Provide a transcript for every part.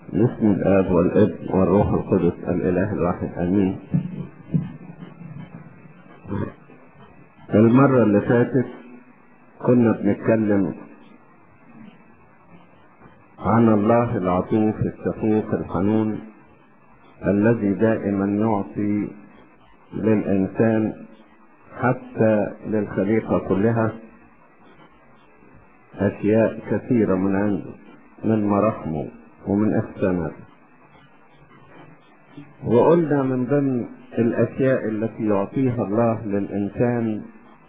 باسم الآب والابن والروح القدس الإله الواحد آمين المرة اللي فاتت كنا بنتكلم عن الله العطوف الشفوق الحنون الذي دائما يعطي للإنسان حتى للخليقة كلها أشياء كثيرة من عنده من مراحمه ومن إحساناته وقلنا من ضمن الأشياء التي يعطيها الله للإنسان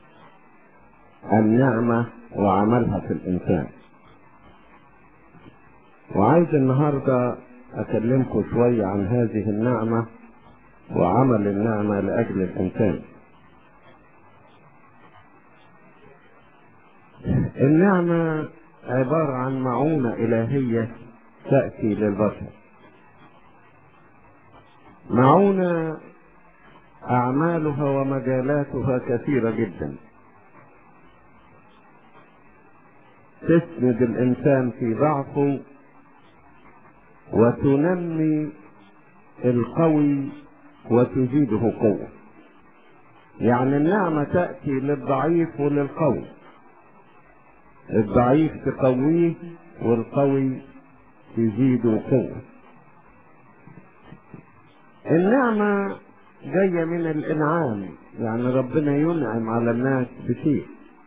النعمة وعملها في الإنسان وعايز النهاردة أكلمكم شوية عن هذه النعمة وعمل النعمة لأجل الإنسان النعمة عبارة عن معونة إلهية تأتي للبشر معونة أعمالها ومجالاتها كثيرة جدا تسند الإنسان في ضعفه وتنمي القوي وتزيده قوة يعني النعمة تأتي للضعيف وللقوي الضعيف تقويه والقوي تزيده قوة النعمة جاية من الإنعام يعني ربنا ينعم على الناس بشيء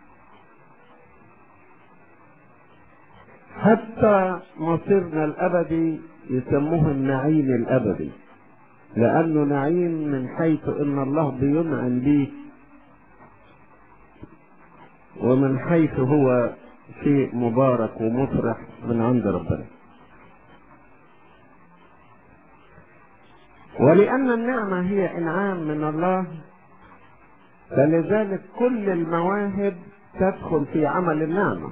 حتى مصيرنا الأبدي يسموه النعيم الأبدي لأنه نعيم من حيث إن الله بينعم بيه ومن حيث هو شيء مبارك ومفرح من عند ربنا ولأن النعمة هي إنعام من الله فلذلك كل المواهب تدخل في عمل النعمة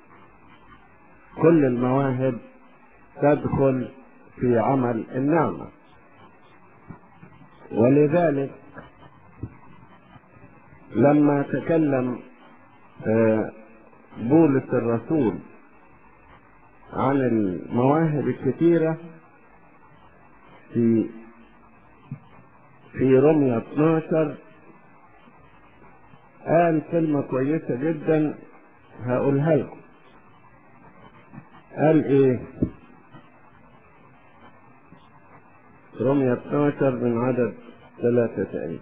كل المواهب تدخل في عمل النعمة ولذلك لما تكلم بولس الرسول عن المواهب الكثيرة في في رمية 12 قال كلمة كويسة جدا هقولها لكم قال ايه رمية 12 من عدد ثلاثة تقريبا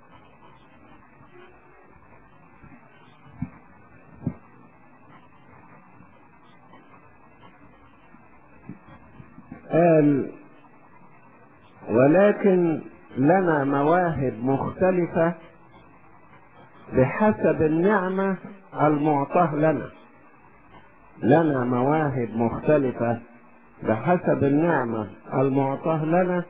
قال ولكن لنا مواهب مختلفة بحسب النعمة المعطاة لنا لنا مواهب مختلفة بحسب النعمة المعطاة لنا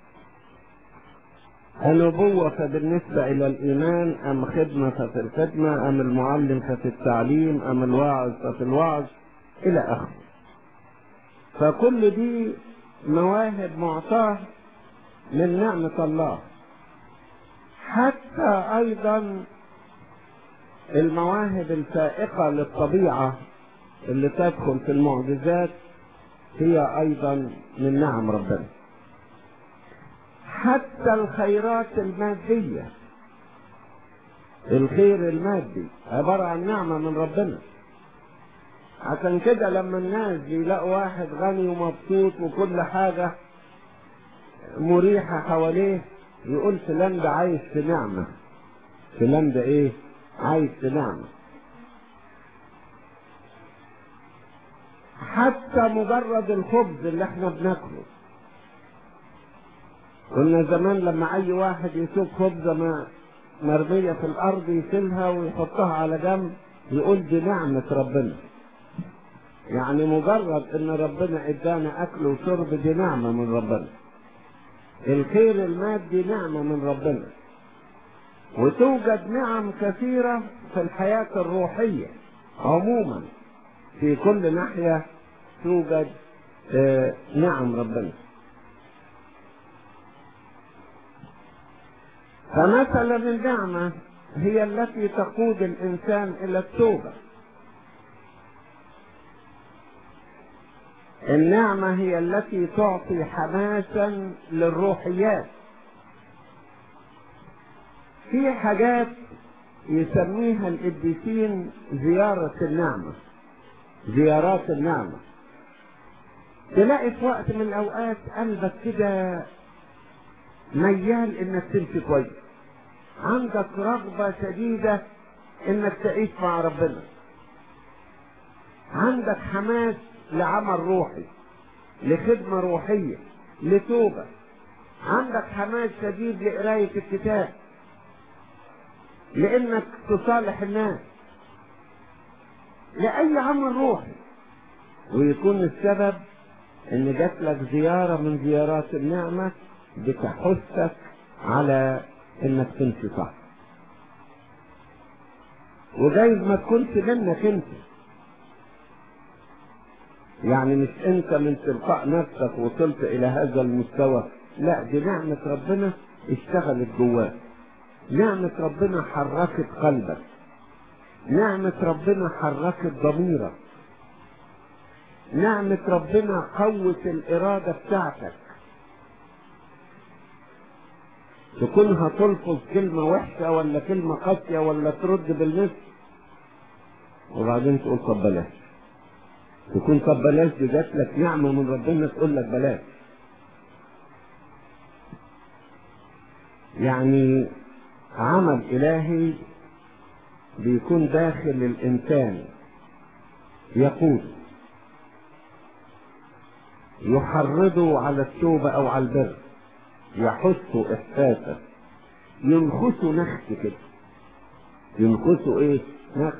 النبوة فبالنسبة إلى الإيمان أم خدمة ففي الخدمة أم المعلم ففي التعليم أم الواعظ ففي الوعظ إلى آخره فكل دي مواهب معطاة من نعمة الله حتى أيضا المواهب الفائقة للطبيعة اللي تدخل في المعجزات هي أيضا من نعم ربنا حتى الخيرات المادية الخير المادي عبارة عن نعمة من ربنا عشان كده لما الناس بيلاقوا واحد غني ومبسوط وكل حاجة مريحة حواليه يقول فلان ده عايش في نعمة فلان ده ايه عايش في نعمة حتى مجرد الخبز اللي احنا بناكله كنا زمان لما اي واحد يشوف خبزة ما مرمية في الارض يشيلها ويحطها على جنب يقول دي نعمة ربنا يعني مجرد ان ربنا ادانا اكل وشرب دي نعمة من ربنا الخير المادي نعمة من ربنا وتوجد نعم كثيرة في الحياة الروحية عموما في كل ناحية توجد آه نعم ربنا فمثلا النعمة هي التي تقود الإنسان إلى التوبة النعمة هي التي تعطي حماسا للروحيات في حاجات يسميها القديسين زيارة النعمة زيارات النعمة تلاقي في وقت من الأوقات قلبك كده ميال إنك تمشي كويس عندك رغبة شديدة إنك تعيش مع ربنا عندك حماس لعمل روحي لخدمة روحية لتوبة عندك حماس شديد لقراية الكتاب لانك تصالح الناس لأي عمل روحي ويكون السبب ان جات لك زيارة من زيارات النعمة بتحثك على انك تمشي صح وجايز ما تكونش منك انت يعني مش انت من تلقاء نفسك وصلت الى هذا المستوى لا دي نعمة ربنا اشتغلت جواك نعمة ربنا حركت قلبك نعمة ربنا حركت ضميرك نعمة ربنا قوت الإرادة بتاعتك تكون هتلفظ كلمة وحشة ولا كلمة قاسية ولا ترد بالمثل وبعدين تقول طب بلاش تكون طب بلاش دي جات لك نعمة من ربنا تقول لك بلاش يعني عمل إلهي بيكون داخل الإنسان يقول يحرضه على التوبة أو على البر يحثه إحساسا ينخسه نخس كده ينخسه إيه؟ نخس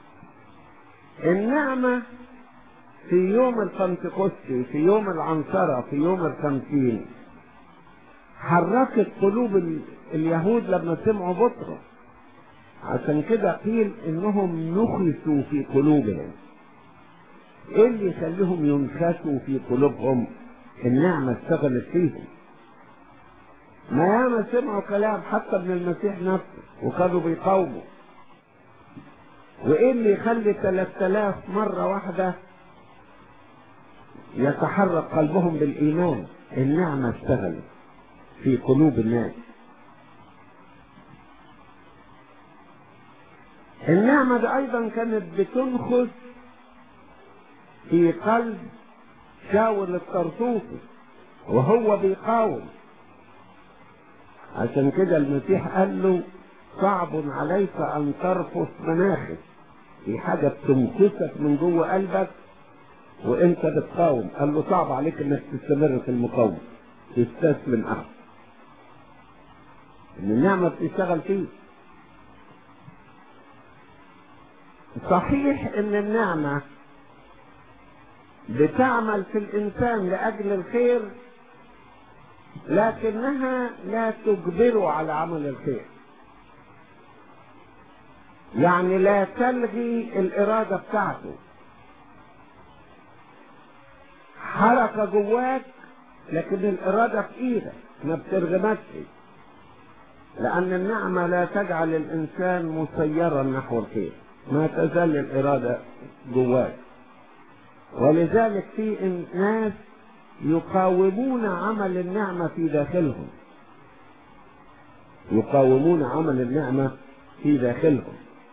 النعمة في يوم البنتكوستي في يوم العنصرة في يوم الخمسين حركت قلوب ال- اليهود لما سمعوا بطرس عشان كده قيل انهم نخسوا في قلوبهم ايه اللي يخليهم ينخسوا في قلوبهم النعمة اشتغلت فيهم ما ياما سمعوا كلام حتى من المسيح نفسه وكانوا بيقاوموا وايه اللي يخلي 3000 مرة واحدة يتحرك قلبهم بالايمان النعمة اشتغلت في قلوب الناس النعمة دي أيضا كانت بتنخس في قلب شاول الطرطوسي وهو بيقاوم عشان كده المسيح قال له صعب عليك أن ترفض مناخك في حاجة بتنكسك من جوه قلبك وانت بتقاوم قال له صعب عليك انك تستمر في المقاومة تستسلم احسن ان النعمة بتشتغل فيه صحيح ان النعمة بتعمل في الانسان لاجل الخير لكنها لا تجبره على عمل الخير يعني لا تلغي الارادة بتاعته حركة جواك لكن الارادة في ايدك ما بترغمكش لأن النعمة لا تجعل الإنسان مسيرا نحو الخير ما تزال الإرادة جواك ولذلك في ناس يقاومون عمل النعمة في داخلهم يقاومون عمل النعمة في داخلهم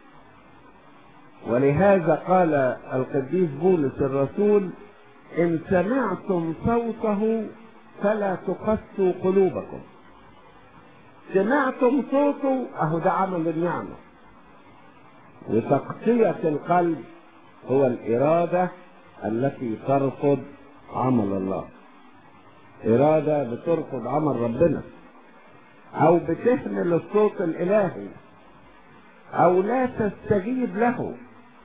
ولهذا قال القديس بولس الرسول إن سمعتم صوته فلا تقسوا قلوبكم سمعتم صوته اهو ده عمل النعمة وتقسية القلب هو الإرادة التي ترفض عمل الله إرادة بترفض عمل ربنا أو بتهمل الصوت الإلهي أو لا تستجيب له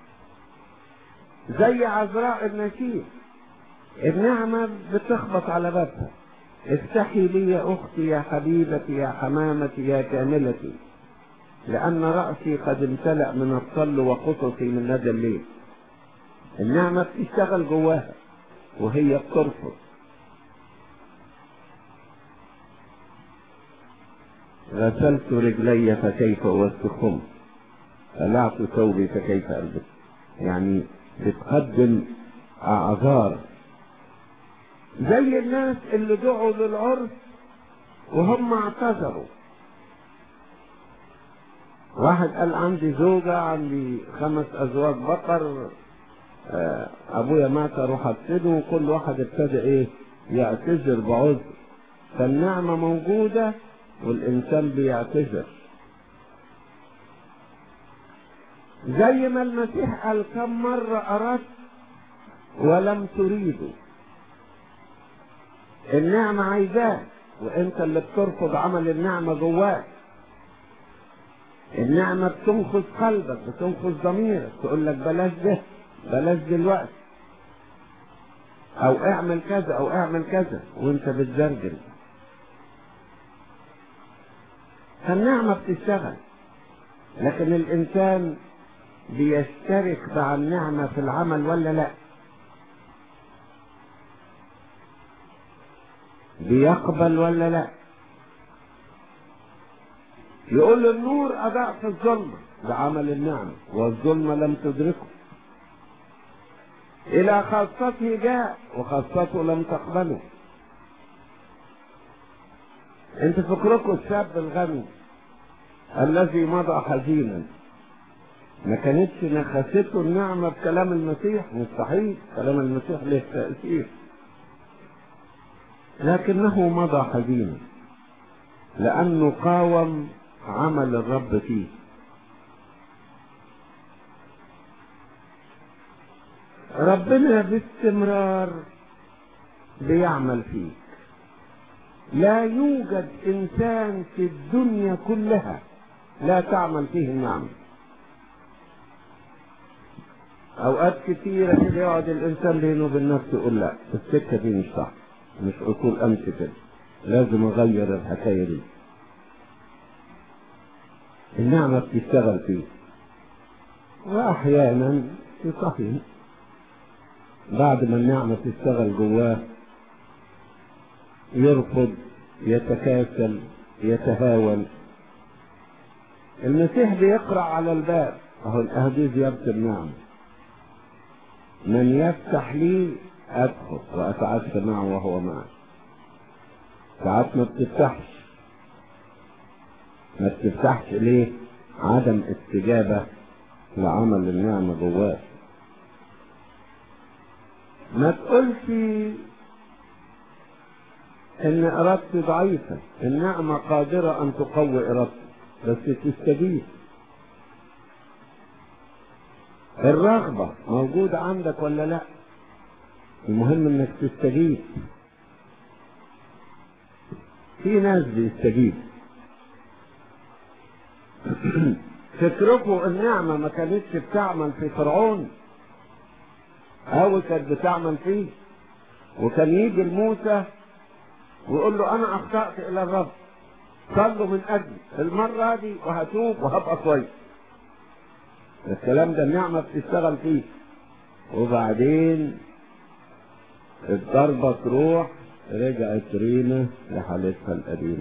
زي عذراء النشيد النعمة بتخبط على بابها افتحي لي يا أختي يا حبيبتي يا حمامتي يا كاملتي لأن رأسي قد امتلأ من الصل وقصصي من ندى الليل النعمة بتشتغل جواها وهي بترفض غسلت رجلي فكيف أوسخهم خلعت ثوبي فكيف ألبس يعني بتقدم أعذار زي الناس اللي دعوا للعرس وهم اعتذروا واحد قال عندي زوجة عندي خمس أزواج بقر آه، أبويا مات أروح أفسده وكل واحد ابتدى إيه يعتذر بعذر فالنعمة موجودة والإنسان بيعتذر زي ما المسيح قال كم مرة أردت ولم تريدوا النعمة عايزاك وانت اللي بترفض عمل النعمة جواك النعمة بتنخذ قلبك بتنخذ ضميرك تقول لك بلاش ده بلاش دلوقتي او اعمل كذا او اعمل كذا وانت بتزرجل فالنعمة بتشتغل لكن الانسان بيشترك مع النعمة في العمل ولا لا بيقبل ولا لا يقول النور أضاء في الظلمة ده عمل النعمة والظلمة لم تدركه إلى خاصته جاء وخاصته لم تقبله انت فكركم الشاب الغني الذي مضى حزينا ما كانتش نخسته النعمة بكلام المسيح مستحيل كلام المسيح له تأثير لكنه مضى حزينا لأنه قاوم عمل الرب فيه ربنا باستمرار بيعمل فيك لا يوجد انسان في الدنيا كلها لا تعمل فيه النعمه اوقات كتيرة كده يقعد الانسان بينه وبين نفسه يقول لا السكة دي مش صح مش اصول امشي كده لازم اغير الحكاية دي النعمة بتشتغل فيه واحيانا تصحي بعد ما النعمة تشتغل جواه يرفض يتكاسل يتهاون المسيح بيقرأ على الباب اهو الاهدي زيارة النعمة من يفتح لي ادخل واتعشى معه وهو معي ساعات ما بتفتحش ما بتفتحش ليه عدم استجابة لعمل النعمة جواك ما تقولش ان ارادتي ضعيفة النعمة قادرة ان تقوي ارادتي بس تستجيب الرغبة موجودة عندك ولا لا المهم انك تستجيب في ناس بيستجيب فكركم النعمة ما كانتش بتعمل في فرعون أو كانت بتعمل فيه وكان يجي لموسى ويقول له أنا أخطأت إلى الرب صلوا من أجلي المرة دي وهتوب وهبقى كويس الكلام ده النعمة بتشتغل فيه وبعدين الضربة تروح رجعت رينا لحالتها القديمة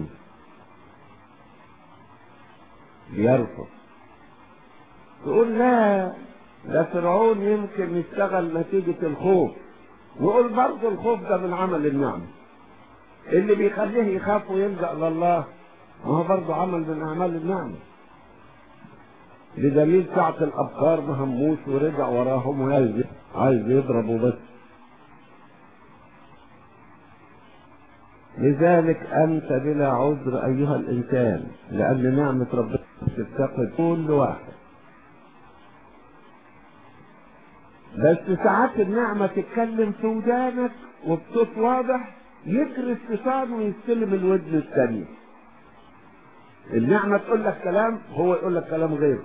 بيرفض تقول لا ده فرعون يمكن يشتغل نتيجة الخوف نقول برضه الخوف ده من عمل النعمة اللي بيخليه يخاف ويلجأ لله ما هو برضه عمل من أعمال النعمة بدليل ساعة الأبكار ما هموش ورجع وراهم وعايز عايز يضربوا بس لذلك أنت بلا عذر أيها الإنسان لأن نعمة ربنا تفتقد كل واحد بس ساعات النعمة تتكلم في ودانك وبصوت واضح يجري الشيطان ويستلم الودن الثانية النعمة تقول لك كلام هو يقول لك كلام غيره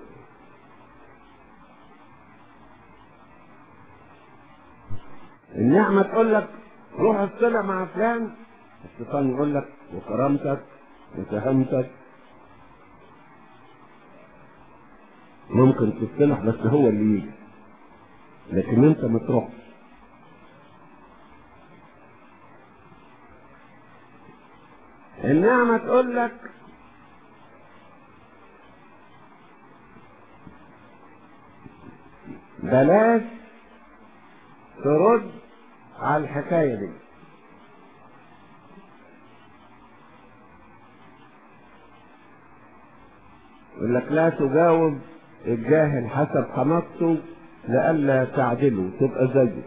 النعمة تقول لك روح اصطلع مع فلان الشيطان يقول لك وكرامتك وفهمتك ممكن تصطلح بس هو اللي يجي لكن انت ما تروحش النعمة تقول لك بلاش ترد على الحكاية دي يقول لك لا تجاوب الجاهل حسب حماقته لئلا تعدله تبقى زيه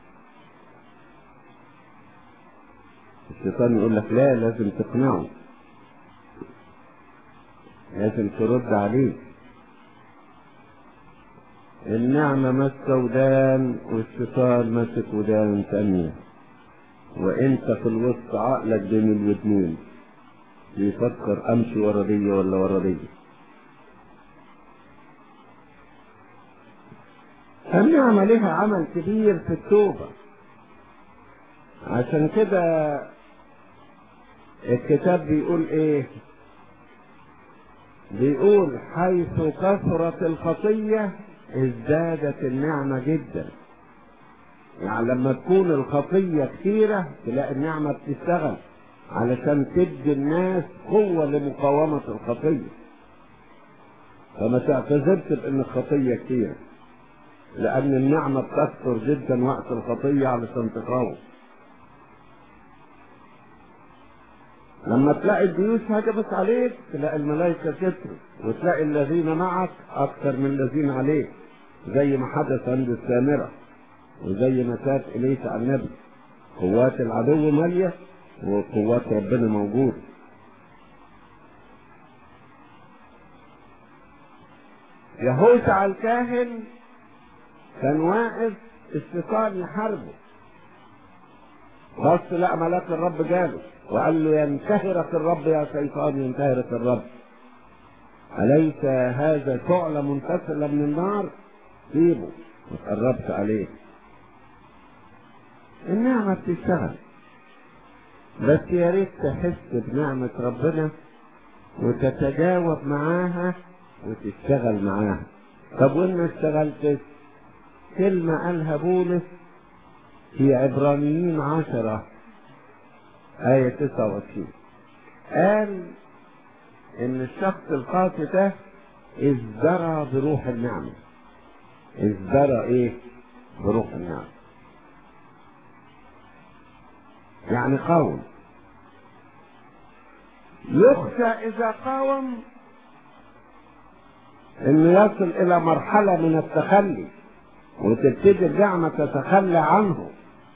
الشيطان يقول لك لا لازم تقنعه لازم ترد عليه النعمة ماسكة ودان والشيطان ماسك ودان تانية وانت في الوسط عقلك بين الودنين بيفكر امشي ورا دي ولا ورا دي النعمة لها عمل كبير في التوبة عشان كده الكتاب بيقول ايه بيقول حيث كثرت الخطية ازدادت النعمة جدا يعني لما تكون الخطية كثيرة تلاقي النعمة بتشتغل علشان تدي الناس قوة لمقاومة الخطية فما تعتذرش بان الخطية كثيرة لان النعمة بتكثر جدا وقت الخطية علشان تقاوم لما تلاقي الجيوش هجمت عليك تلاقي الملائكة كتروا وتلاقي الذين معك أكثر من الذين عليك زي ما حدث عند السامرة وزي ما شاف إليس على النبي قوات العدو مالية وقوات ربنا موجودة يهوشع الكاهن كان واقف الشيطان يحاربه بص لا ملاك الرب جاله وقال له ينتهرك الرب يا شيطان ينتهرك الرب أليس هذا شعلة منفصلة من النار سيبه ما تقربش عليه النعمة بتشتغل بس يا ريت تحس بنعمة ربنا وتتجاوب معاها وتشتغل معاها طب وين ما اشتغلتش كلمة قالها بولس في عبرانيين عشرة آية 29 قال إن الشخص القاسي ده ازدرى بروح النعمة ازدرى إيه؟ بروح النعمة يعني قاوم يخشى إذا قاوم إنه يصل إلى مرحلة من التخلي وتبتدي النعمة تتخلى عنه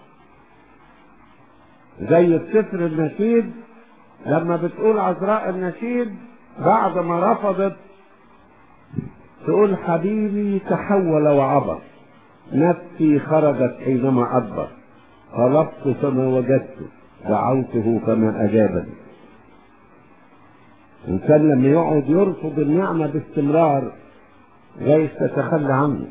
زي السفر النشيد لما بتقول عذراء النشيد بعد ما رفضت تقول حبيبي تحول وعبر نفسي خرجت حينما أدبر طلبت فما وجدته دعوته فما أجابني الإنسان لما يقعد يرفض النعمة باستمرار جايز تتخلى عنه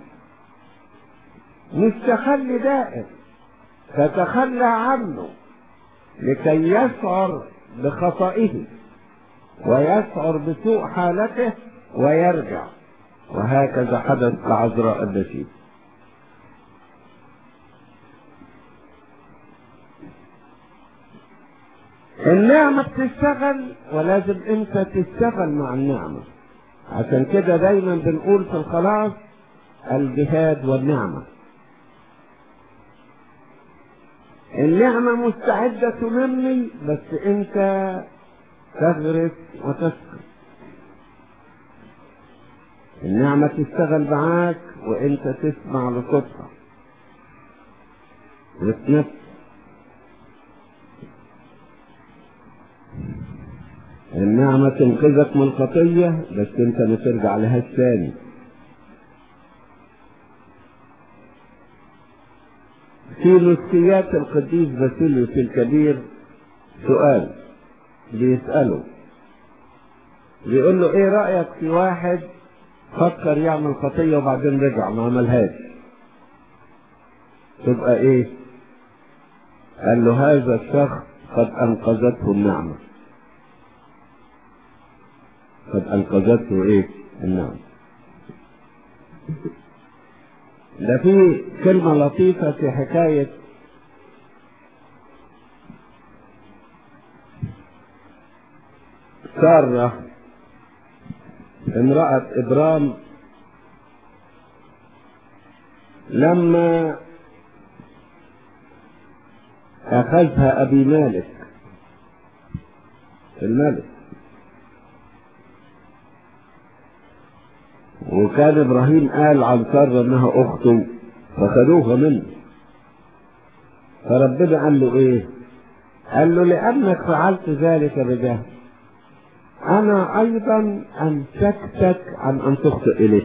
مش تخلي دائم تتخلى عنه لكي يشعر بخطئه ويشعر بسوء حالته ويرجع وهكذا حدث لعذراء النشيد النعمة بتشتغل ولازم انت تشتغل مع النعمة عشان كده دايما بنقول في الخلاص الجهاد والنعمة النعمة مستعدة تنمي بس انت تغرس وتسقي النعمة تشتغل معاك وانت تسمع لصوتها وتنفس النعمة تنقذك من الخطية بس انت ما ترجع لها تاني في نسيات القديس باسيليوس الكبير سؤال بيسأله بيقول له ايه رأيك في واحد فكر يعمل خطية وبعدين رجع ما عملهاش تبقى ايه قال له هذا الشخص قد انقذته النعمة قد انقذته ايه النعمة ده في كلمة لطيفة في حكاية سارة امرأة إبرام لما أخذها أبي مالك الملك وكان ابراهيم قال عن سارة انها اخته فخدوها منه فربنا قال له ايه قال له لانك فعلت ذلك بجهل انا ايضا امسكتك عن ان تخطئ اليه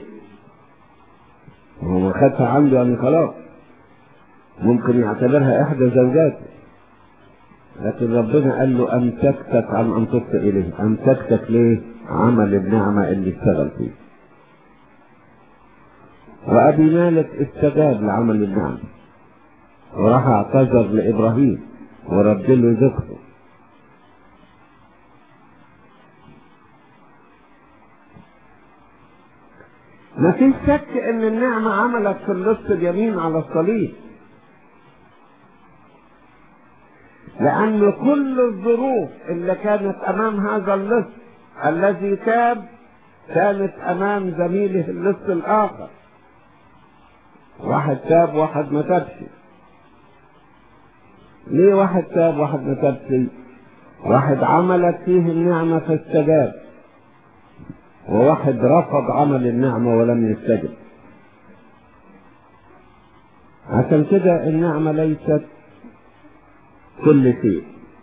هو ما خدها عنده يعني خلاص ممكن يعتبرها احدى زوجاته لكن ربنا قال له امسكتك عن ان تخطئ اليه امسكتك ليه عمل النعمه اللي اشتغل فيه وابي مالك استجاب لعمل النعمه وراح اعتذر لابراهيم ورد له ذكره ما فيش شك ان النعمة عملت في اللص اليمين على الصليب لان كل الظروف اللي كانت امام هذا اللص الذي تاب كانت امام زميله اللص الاخر واحد تاب واحد ما تابش ليه واحد تاب واحد ما تابش واحد عملت فيه النعمة فاستجاب وواحد رفض عمل النعمة ولم يستجب عشان كده النعمة ليست كل شيء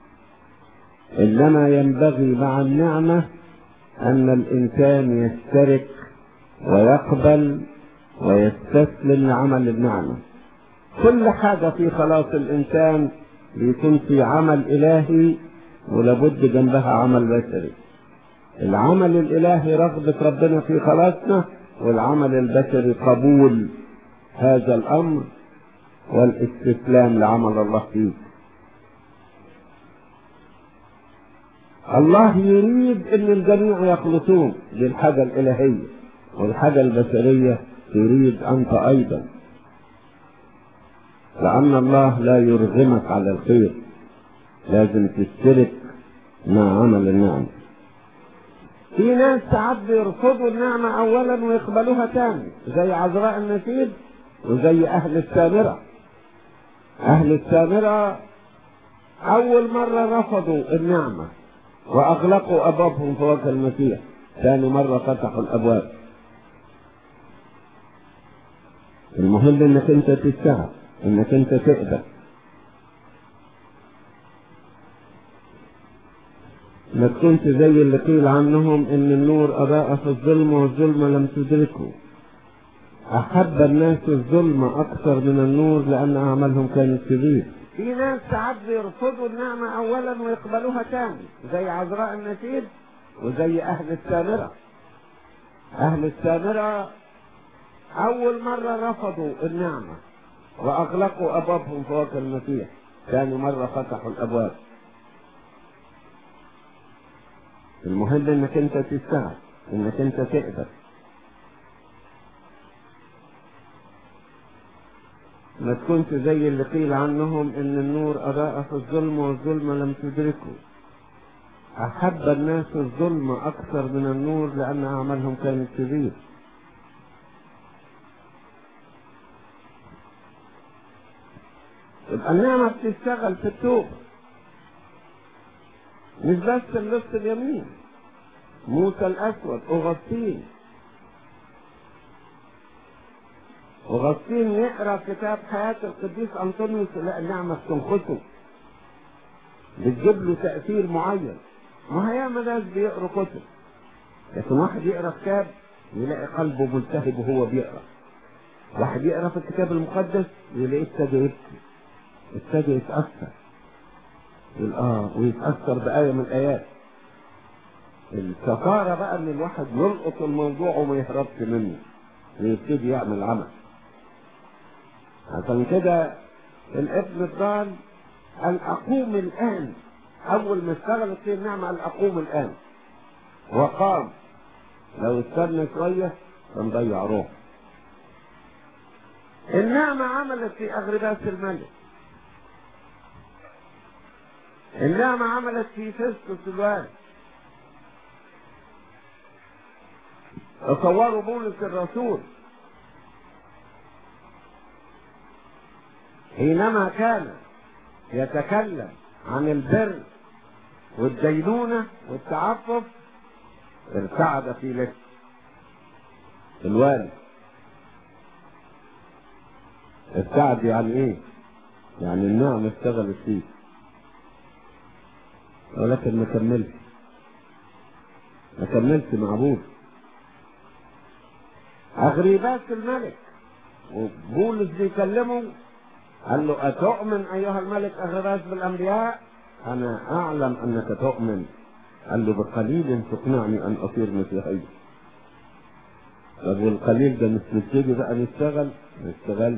إنما ينبغي مع النعمة أن الإنسان يشترك ويقبل ويستسلم لعمل النعمة كل حاجة في خلاص الإنسان بيكون في عمل إلهي ولابد جنبها عمل بشري العمل الإلهي رغبة ربنا في خلاصنا والعمل البشري قبول هذا الأمر والاستسلام لعمل الله فيه الله يريد ان الجميع يخلصون للحاجة الالهية والحاجة البشرية تريد انت ايضا لان الله لا يرغمك على الخير لازم تشترك مع عمل النعمة في ناس ساعات بيرفضوا النعمة اولا ويقبلوها تاني زي عذراء النسيب وزي اهل السامرة اهل السامرة اول مرة رفضوا النعمة واغلقوا ابوابهم في وجه المسيح ثاني مرة فتحوا الابواب المهم انك انت تشتغل انك انت تقدر ما تكونش زي اللي قيل عنهم ان النور اضاء في الظلم والظلمة لم تدركه احب الناس الظلم اكثر من النور لان اعمالهم كانت كبير في ناس ساعات بيرفضوا النعمة اولا ويقبلوها تاني زي عذراء النسيب وزي اهل السامرة اهل السامرة اول مرة رفضوا النعمة واغلقوا ابوابهم في وجه المسيح ثاني مرة فتحوا الابواب المهم انك انت تشتغل انك انت تقدر ما تكونش زي اللي قيل عنهم ان النور اضاء في الظلم والظلمة لم تدركه احب الناس الظلم اكثر من النور لان اعمالهم كانت كبير يبقى النعمة بتشتغل في التوبة مش بس اللص اليمين موسى الاسود اغسطين وغسطين يقرا كتاب حياة القديس انطونيوس لا النعمة بتنخسه بتجيب له تأثير معين ما هي ناس بيقروا كتب لكن واحد يقرا كتاب يلاقي قلبه ملتهب وهو بيقرا واحد يقرا في الكتاب المقدس يلاقيه ابتدى يبكي ابتدى يتأثر يقول اه ويتأثر بآية من الآيات الكفارة بقى ان الواحد يلقط الموضوع وما يهربش منه ويبتدي يعمل عمل عشان كده الابن الضال قال اقوم الان اول ما اشتغلت فيه النعمة قال اقوم الان وقام لو استنى شوية كان ضيع روحه النعمة عملت في اغرباس الملك النعمة عملت في فسطس الوالد تصوروا بولس الرسول حينما كان يتكلم عن البر والدينونة والتعفف ارتعد في لك الوالد السعد يعني ايه يعني النعمة اشتغلت فيه ولكن ما كملش ما كملش مع ابوه اغريباس الملك وبولس بيكلمه قال له أتؤمن أيها الملك أغرباس بالأنبياء؟ أنا أعلم أنك تؤمن قال له بقليل تقنعني أن أصير مسيحي طب والقليل ده مش نبتدي بقى نشتغل؟ نشتغل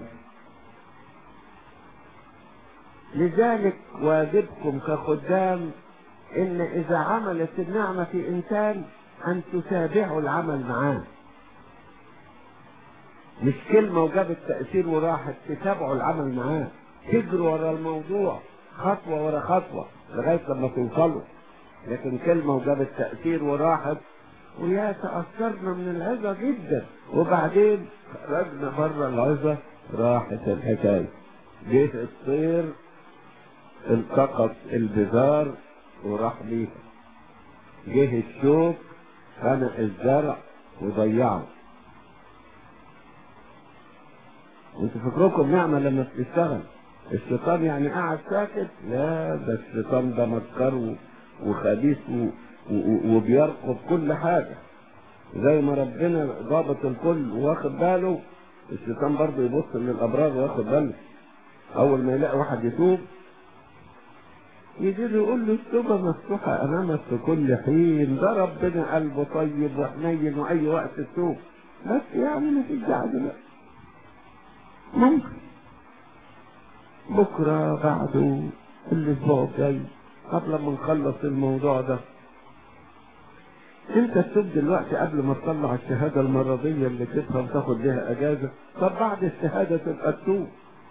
لذلك واجبكم كخدام ان اذا عملت النعمة في انسان ان تتابعوا العمل معاه مش كلمة وجابت تأثير وراحت تتابعوا العمل معاه تجروا ورا الموضوع خطوة ورا خطوة لغاية لما توصلوا لكن كلمة وجابت تأثير وراحت ويا تأثرنا من العظة جدا وبعدين خرجنا بره العظة راحت الحكاية جه الطير التقط البذار وراح بيها جه الشوك خنق الزرع وضيعه انتوا فكركم نعمة لما بتشتغل الشيطان يعني قاعد ساكت لا ده الشيطان ده مكر وخبيث وبيرقب كل حاجة زي ما ربنا ضابط الكل واخد باله الشيطان برضه يبص للأبرار واخد باله أول ما يلاقي واحد يتوب يجي له يقول له التوبة مفتوحة أمامك في كل حين ده ربنا قلبه طيب وحنين وأي وقت تتوب بس يعني ما فيش داعي دلوقتي ممكن بكرة بعده الأسبوع الجاي قبل ما نخلص الموضوع ده انت تتوب دلوقتي قبل ما تطلع الشهادة المرضية اللي تفهم تاخد بيها اجازة طب بعد الشهادة تبقى تتوب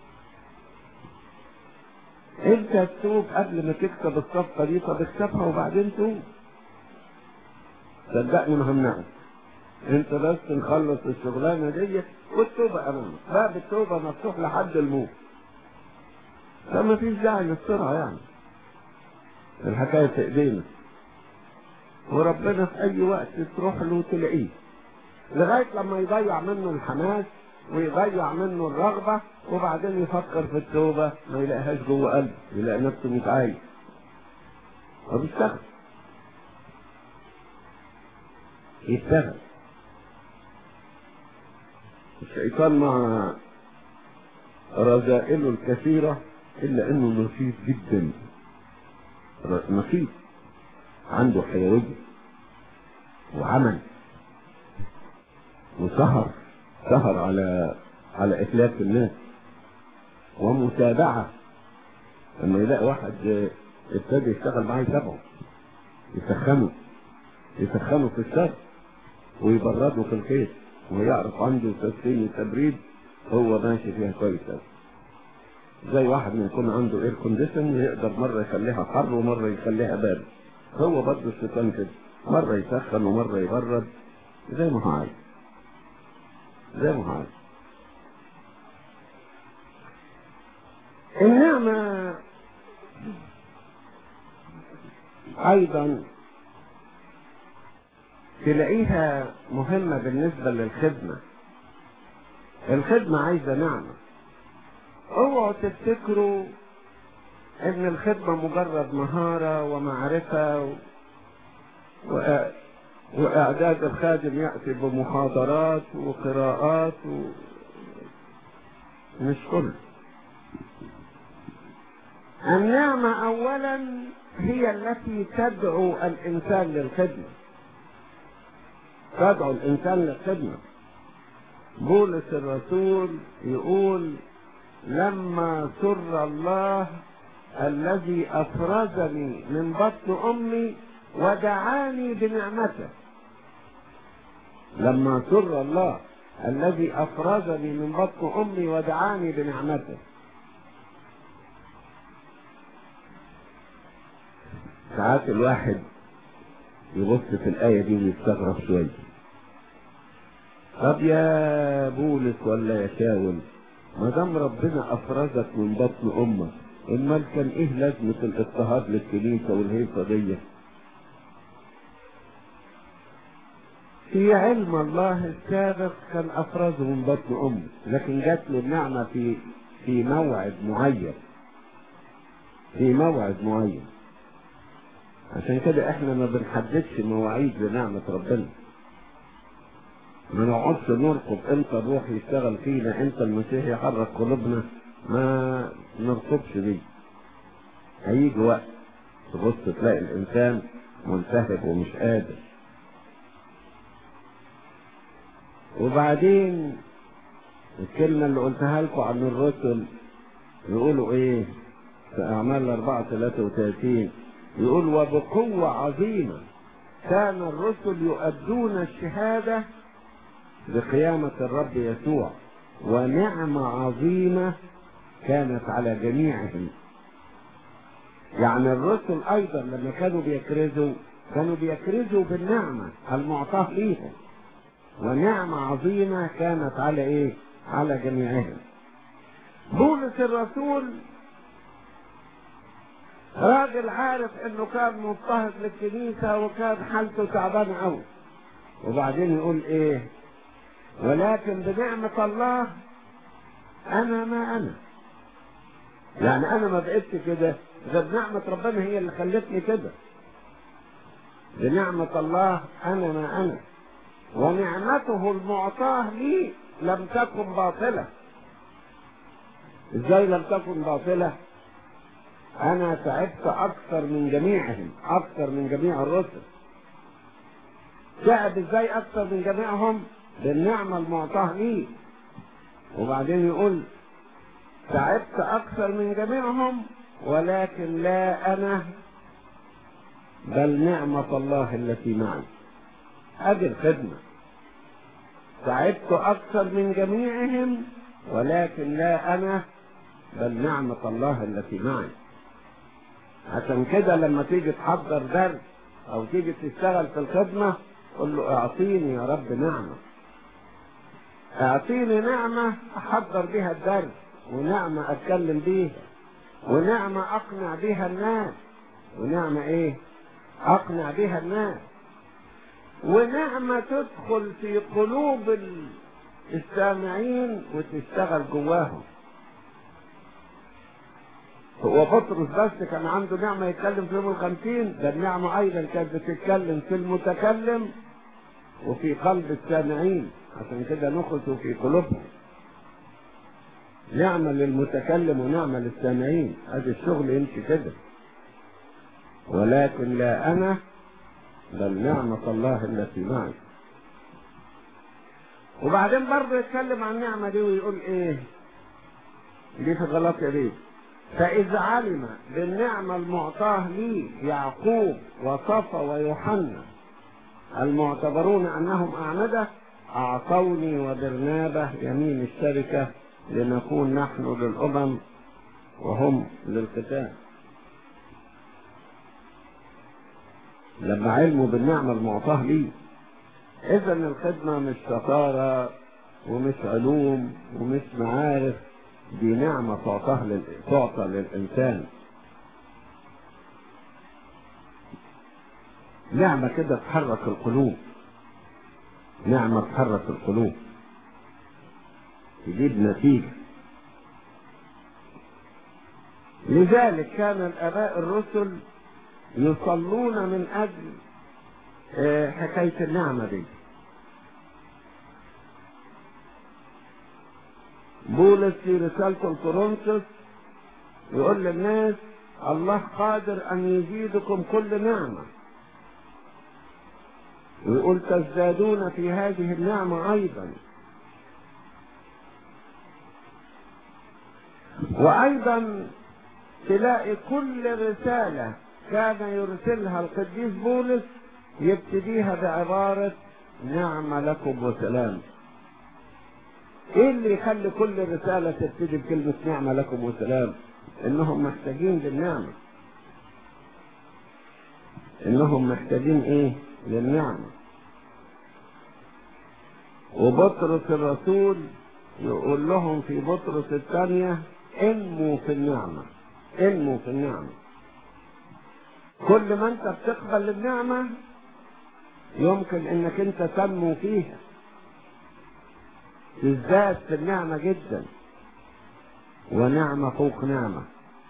انت تتوب قبل ما تكسب الصفقة دي طب اكسبها وبعدين توب صدقني ما همنعك انت بس نخلص الشغلانة دي والتوبة امامك باب التوبة مفتوح لحد الموت فما فيش داعي للسرعة يعني الحكاية في ايدينا وربنا في اي وقت تروح له وتلاقيه لغاية لما يضيع منه الحماس ويضيع منه الرغبة وبعدين يفكر في التوبة ما يلاقيهاش جوه قلبه يلاقي نفسه متعايش وبيشتغل يشتغل الشيطان مع رذائله الكثيرة إلا إنه نشيط جدا نشيط عنده حيوية وعمل وسهر سهر على على إتلاف الناس ومتابعة لما يلاقي واحد ابتدى يشتغل معاه يتابعه يسخنه يسخنه في الشر ويبرده في الخير ويعرف عنده تسخين وتبريد هو ماشي فيها كويس أوي زي واحد ما يكون عنده اير كونديشن يقدر مرة يخليها حر ومرة يخليها بارد هو برضه الشيطان كده مرة يسخن ومرة يبرد زي ما هو عايز زي ما هو عايز النعمة أيضا تلاقيها مهمة بالنسبة للخدمة الخدمة عايزة نعمة اوعوا تفتكروا ان الخدمة مجرد مهارة ومعرفة و... و... واعداد الخادم يأتي بمحاضرات وقراءات و... مش كله النعمة اولا هي التي تدعو الانسان للخدمة تدعو الانسان للخدمة بولس الرسول يقول لما سر الله الذي افرزني من بطن امي ودعاني بنعمته لما سر الله الذي افرزني من بطن امي ودعاني بنعمته ساعات الواحد يبص في الآية دي ويستغرب شوية طب يا بولس ولا يا شاول ما دام ربنا افرزك من بطن امك امال كان ايه لازمه الاضطهاد للكنيسه والهيصه دي في علم الله السابق كان افرزه من بطن امه لكن جات له النعمه في في موعد معين في موعد معين عشان كده احنا ما بنحددش مواعيد لنعمة ربنا ما نقعدش نرقب امتى الروح يشتغل فينا امتى المسيح يحرك قلوبنا ما نرقبش دي هيجي وقت تبص تلاقي الانسان ملتهب ومش قادر وبعدين الكلمة اللي قلتها لكم عن الرسل يقولوا ايه في اعمال 4 33 يقول وبقوة عظيمة كان الرسل يؤدون الشهادة بقيامة الرب يسوع ونعمة عظيمة كانت على جميعهم يعني الرسل ايضا لما كانوا بيكرزوا كانوا بيكرزوا بالنعمة المعطاة ليهم ونعمة عظيمة كانت على ايه على جميعهم بولس الرسول راجل عارف انه كان مضطهد للكنيسة وكان حالته تعبانة قوي وبعدين يقول ايه ولكن بنعمة الله انا ما انا يعني انا ما بقيتش كده غير نعمة ربنا هي اللي خلتني كده بنعمة الله انا ما انا ونعمته المعطاة لي لم تكن باطلة ازاي لم تكن باطلة انا تعبت اكثر من جميعهم اكثر من جميع الرسل تعب ازاي اكثر من جميعهم بالنعمة المعطاة لي وبعدين يقول تعبت اكثر من جميعهم ولكن لا انا بل نعمة الله التي معي ادي الخدمة تعبت اكثر من جميعهم ولكن لا انا بل نعمة الله التي معي عشان كده لما تيجي تحضر درس او تيجي تشتغل في الخدمة قل له اعطيني يا رب نعمة اعطيني نعمة احضر بيها الدرس ونعمة اتكلم بيها ونعمة اقنع بيها الناس ونعمة ايه اقنع بيها الناس ونعمة تدخل في قلوب السامعين وتشتغل جواهم هو بطرس بس كان عنده نعمة يتكلم في يوم الخمسين ده النعمة أيضا كانت بتتكلم في المتكلم وفي قلب السامعين عشان كده نخسوا في قلوبهم نعمة للمتكلم ونعمة للسامعين هذا الشغل يمشي كده ولكن لا أنا بل نعمة الله التي معي وبعدين برضه يتكلم عن النعمة دي ويقول ايه دي في غلط دي فإذا علم بالنعمة المعطاة لي يعقوب وصفا ويوحنا المعتبرون أنهم أعمدة أعطوني وبرنابة يمين الشركة لنكون نحن للأمم وهم للقتال لما علموا بالنعمة المعطاة لي إذا الخدمة مش شطارة ومش علوم ومش معارف دي نعمة تعطاها لل... تعطى للإنسان نعمة كده تحرك القلوب نعمة تحرك القلوب تجيب نتيجة لذلك كان الآباء الرسل يصلون من أجل حكاية النعمة دي بولس في رسالته لكورنثوس يقول للناس الله قادر أن يزيدكم كل نعمة ويقول تزدادون في هذه النعمة أيضا وأيضا تلاقي كل رسالة كان يرسلها القديس بولس يبتديها بعبارة نعمة لكم وسلام ايه اللي يخلي كل رسالة تبتدي بكلمة نعمة لكم وسلام انهم محتاجين للنعمة انهم محتاجين ايه للنعمة وبطرس الرسول يقول لهم في بطرس الثانية انموا في النعمة انموا في النعمة كل ما انت بتقبل النعمة يمكن انك انت تنمو فيها تزداد في النعمة جدا ونعمة فوق نعمة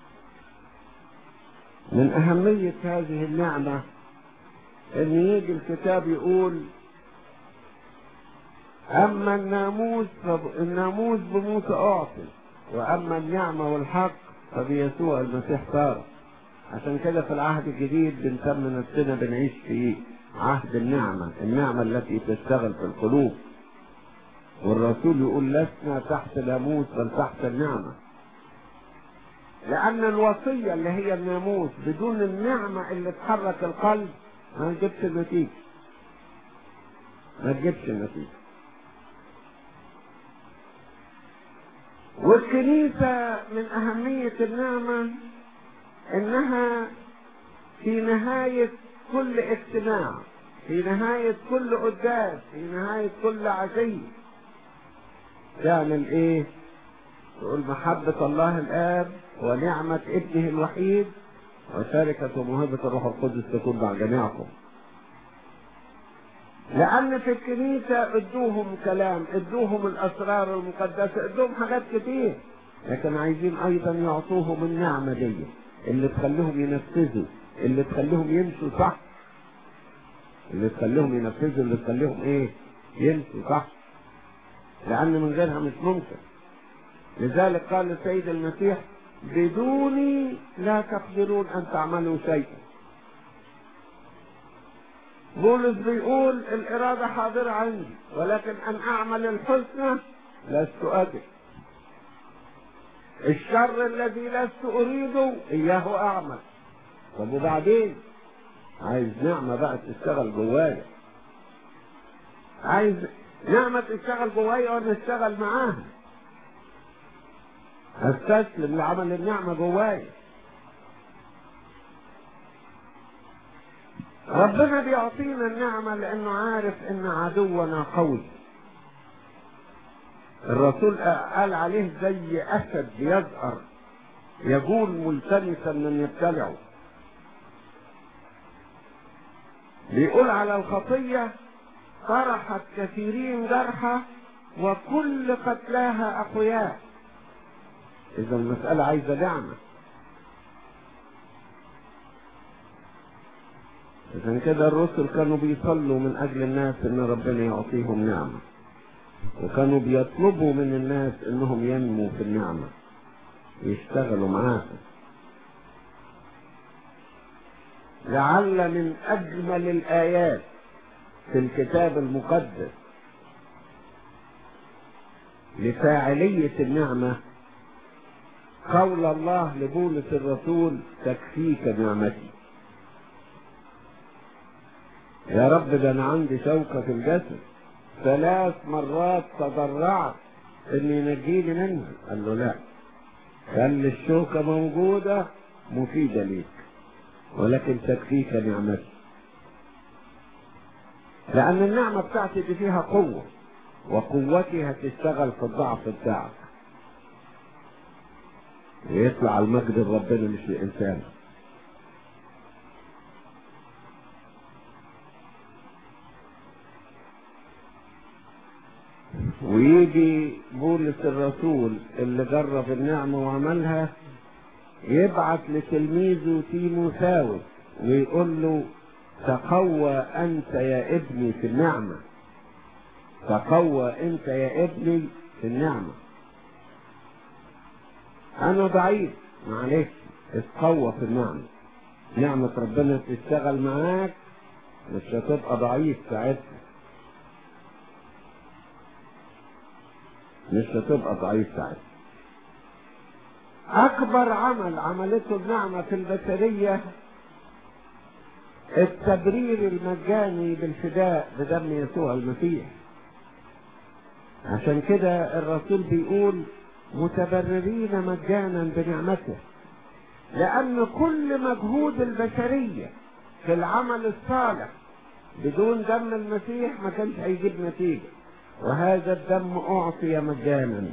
من أهمية هذه النعمة أن يجي الكتاب يقول أما الناموس الناموس بموسى أعطي وأما النعمة والحق فبيسوع المسيح صار عشان كده في العهد الجديد بنسمي نفسنا بنعيش في عهد النعمة النعمة التي تشتغل في القلوب والرسول يقول لسنا تحت ناموس بل تحت النعمة لأن الوصية اللي هي الناموس بدون النعمة اللي تحرك القلب ما تجيبش النتيجة ما تجيبش النتيجة والكنيسة من أهمية النعمة إنها في نهاية كل اجتماع في نهاية كل قداس في نهاية كل عشية تعمل إيه؟ تقول محبة الله الآب ونعمة ابنه الوحيد وشركة وموهبة الروح القدس تكون مع جميعكم لأن في الكنيسة ادوهم كلام ادوهم الأسرار المقدسة ادوهم حاجات كتير لكن عايزين أيضا يعطوهم النعمة دي اللي تخليهم ينفذوا اللي تخليهم يمشوا صح اللي تخليهم ينفذوا اللي تخليهم ايه يمشوا صح لأن من غيرها مش ممكن لذلك قال السيد المسيح بدوني لا تقدرون أن تعملوا شيئا بولس بيقول الإرادة حاضرة عندي ولكن أن أعمل الحسنى لست أدري الشر الذي لست أريده إياه أعمل طب وبعدين عايز نعمة بقى تشتغل جوايا عايز نعمة تشتغل جوايا وأنا أشتغل معاها استسلم لعمل النعمة جوايا ربنا بيعطينا النعمة لأنه عارف إن عدونا قوي الرسول قال عليه زي أسد يزأر يقول ملتمسا من يبتلعه بيقول على الخطية طرحت كثيرين جرحى وكل قتلاها أقوياء إذا المسألة عايزة نعمة عشان كده الرسل كانوا بيصلوا من أجل الناس إن ربنا يعطيهم نعمة وكانوا بيطلبوا من الناس إنهم ينموا في النعمة يشتغلوا معاها لعل من أجمل الآيات في الكتاب المقدس لفاعلية النعمة قول الله لبولس الرسول تكفيك نعمتي يا رب ده انا عندي شوكة في الجسد ثلاث مرات تضرعت ان ينجيني منها قال له لا خلي الشوكة موجودة مفيدة ليك ولكن تكفيك نعمتي لأن النعمة بتاعتي دي فيها قوة وقوتي هتشتغل في الضعف بتاعك ويطلع المجد لربنا مش للإنسان ويجي بولس الرسول اللي جرب النعمة وعملها يبعت لتلميذه تيموثاوس ويقول له تقوى أنت يا ابني في النعمة تقوى أنت يا ابني في النعمة أنا ضعيف معلش اتقوى في النعمة نعمة ربنا تشتغل معاك مش هتبقى ضعيف ساعتها مش هتبقى ضعيف ساعتها أكبر عمل عملته النعمة في البشرية التبرير المجاني بالفداء بدم يسوع المسيح عشان كده الرسول بيقول متبررين مجانا بنعمته لأن كل مجهود البشرية في العمل الصالح بدون دم المسيح ما كانش هيجيب نتيجة وهذا الدم أعطي مجانا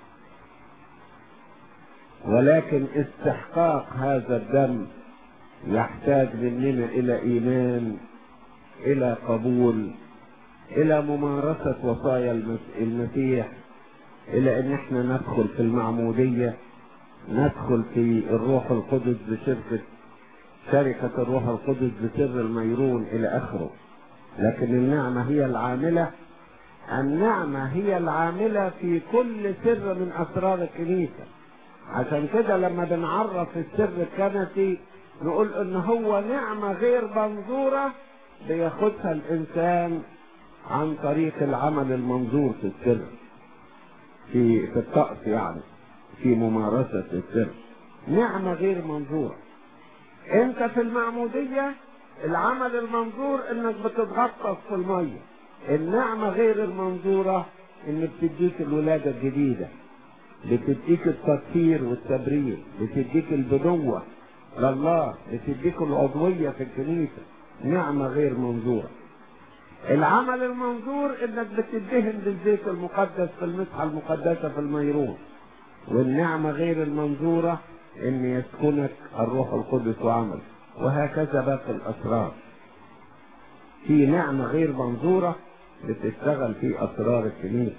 ولكن استحقاق هذا الدم يحتاج مننا إلى إيمان الى قبول الى ممارسة وصايا المس- المسيح الى ان احنا ندخل في المعمودية ندخل في الروح القدس بشركة شركة الروح القدس بسر الميرون الى اخره لكن النعمة هي العاملة النعمة هي العاملة في كل سر من اسرار الكنيسة عشان كده لما بنعرف السر الكنسي نقول ان هو نعمة غير منظورة بياخدها الانسان عن طريق العمل المنظور في السر في في الطقس يعني في ممارسة السر نعمة غير منظورة انت في المعمودية العمل المنظور انك بتتغطس في المية النعمة غير المنظورة ان بتديك الولادة الجديدة بتديك التطهير والتبرير بتديك البنوة لله بتديك العضوية في الكنيسة نعمة غير منظورة العمل المنظور انك بتدهن بالزيت المقدس في المسحة المقدسة في الميرون والنعمة غير المنظورة ان يسكنك الروح القدس وعمل وهكذا باقي الاسرار في نعمة غير منظورة بتشتغل في اسرار الكنيسة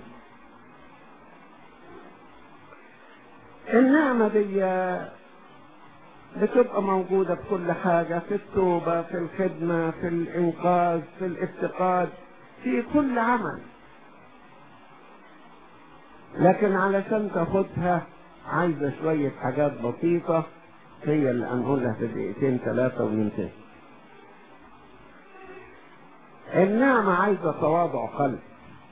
النعمة دي بتبقى موجودة في كل حاجة في التوبة في الخدمة في الإنقاذ في الافتقاد في كل عمل لكن علشان تاخدها عايزة شوية حاجات بسيطة هي اللي هنقولها في دقيقتين ثلاثة وننتهي النعمة عايزة تواضع قلب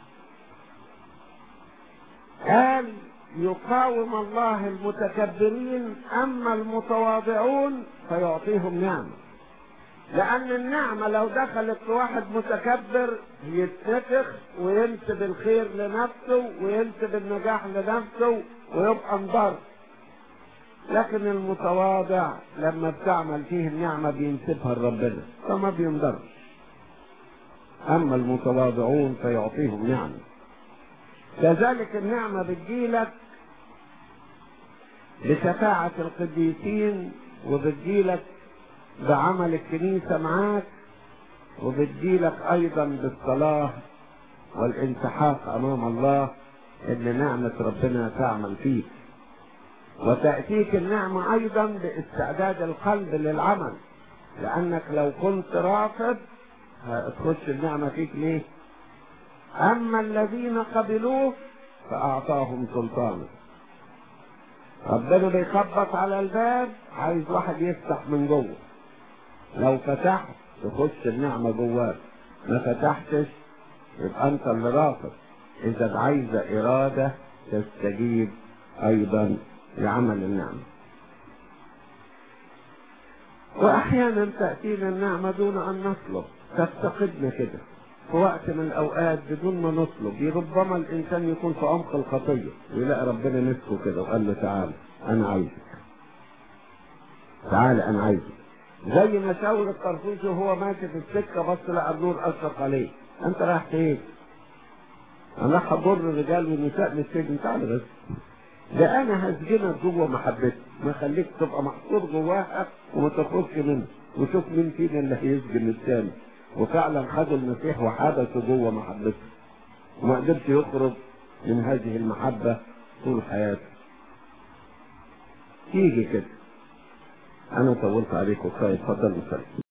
قال يقاوم الله المتكبرين اما المتواضعون فيعطيهم نعمه لان النعمه لو دخلت في واحد متكبر يتنفخ وينسب الخير لنفسه وينسب النجاح لنفسه ويبقى انضر لكن المتواضع لما بتعمل فيه النعمه بينسبها لربنا فما بينضرش اما المتواضعون فيعطيهم نعمه كذلك النعمة بتجيلك بشفاعة القديسين وبتجيلك بعمل الكنيسة معاك وبتجيلك أيضا بالصلاة والانسحاق أمام الله إن نعمة ربنا تعمل فيك وتأتيك النعمة أيضا باستعداد القلب للعمل لأنك لو كنت رافض هتخش النعمة فيك ليه؟ أما الذين قبلوه فأعطاهم سلطانا ربنا بيخبط على الباب عايز واحد يفتح من جوه لو فتحت تخش النعمة جواك ما فتحتش يبقى أنت اللي رافض إذا عايزة إرادة تستجيب أيضا لعمل النعمة وأحيانا تأتينا النعمة دون أن نطلب تفتقدنا كده في وقت من الاوقات بدون ما نطلب ربما الانسان يكون في عمق الخطيه ويلاقي ربنا مسكه كده وقال له تعالى انا عايزك تعالى انا عايزك زي ما شاور الطرطوشي وهو ماشي في السكه بص لقى النور اشرق عليه انت رايح فين؟ انا رايح اجر الرجال والنساء من السجن تعالى بس ده انا هسجنك جوه محبتي ما خليك تبقى محصور جواها وما تخرجش منها وشوف مين فينا اللي هيسجن الثاني وفعلا خدوا المسيح وحبسوا جوه محبته وما قدرش يخرج من هذه المحبة طول حياته تيجي كده انا طولت عليكم خير اتفضل وسلم